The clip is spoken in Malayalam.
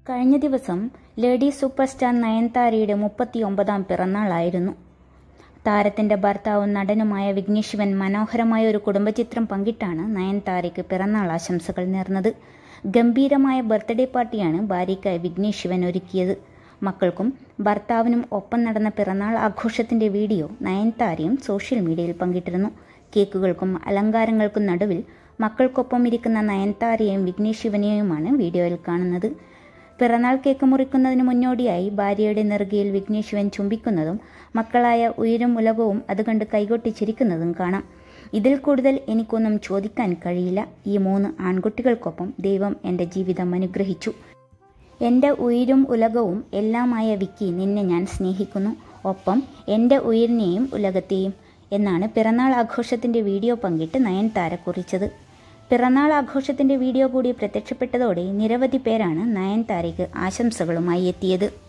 കഴിഞ്ഞ ദിവസം ലേഡി സൂപ്പർ സ്റ്റാർ നയൻതാരയുടെ മുപ്പത്തിയൊമ്പതാം പിറന്നാളായിരുന്നു താരത്തിന്റെ ഭർത്താവും നടനുമായ വിഘ്നേഷ് ശിവൻ മനോഹരമായ ഒരു കുടുംബചിത്രം പങ്കിട്ടാണ് നയൻതാരയ്ക്ക് പിറന്നാൾ ആശംസകൾ നേർന്നത് ഗംഭീരമായ ബർത്ത്ഡേ പാർട്ടിയാണ് ഭാര്യയ്ക്കായി വിഘ്നേഷ് ശിവൻ ഒരുക്കിയത് മക്കൾക്കും ഭർത്താവിനും ഒപ്പം നടന്ന പിറന്നാൾ ആഘോഷത്തിന്റെ വീഡിയോ നയൻതാരയും സോഷ്യൽ മീഡിയയിൽ പങ്കിട്ടിരുന്നു കേക്കുകൾക്കും അലങ്കാരങ്ങൾക്കും നടുവിൽ മക്കൾക്കൊപ്പം ഇരിക്കുന്ന നയൻതാരയെയും വിഘ്നേഷ് ശിവനെയുമാണ് വീഡിയോയിൽ കാണുന്നത് പിറന്നാൾ കേക്ക് മുറിക്കുന്നതിന് മുന്നോടിയായി ഭാര്യയുടെ നെറുകയിൽ വിഘ്നേഷ് ശിവൻ ചുംബിക്കുന്നതും മക്കളായ ഉയരും ഉലകവും അത് കണ്ട് കൈകൊട്ടി ചിരിക്കുന്നതും കാണാം ഇതിൽ കൂടുതൽ എനിക്കൊന്നും ചോദിക്കാൻ കഴിയില്ല ഈ മൂന്ന് ആൺകുട്ടികൾക്കൊപ്പം ദൈവം എൻ്റെ ജീവിതം അനുഗ്രഹിച്ചു എൻ്റെ ഉയിരും ഉലകവും എല്ലാമായ വിക്കി നിന്നെ ഞാൻ സ്നേഹിക്കുന്നു ഒപ്പം എൻ്റെ ഉയിരിനെയും ഉലകത്തെയും എന്നാണ് പിറന്നാൾ ആഘോഷത്തിൻ്റെ വീഡിയോ പങ്കിട്ട് നയൻതാര കുറിച്ചത് പിറന്നാൾ ആഘോഷത്തിൻ്റെ വീഡിയോ കൂടി പ്രത്യക്ഷപ്പെട്ടതോടെ നിരവധി പേരാണ് നയൻതാരയ്ക്ക് ആശംസകളുമായി എത്തിയത്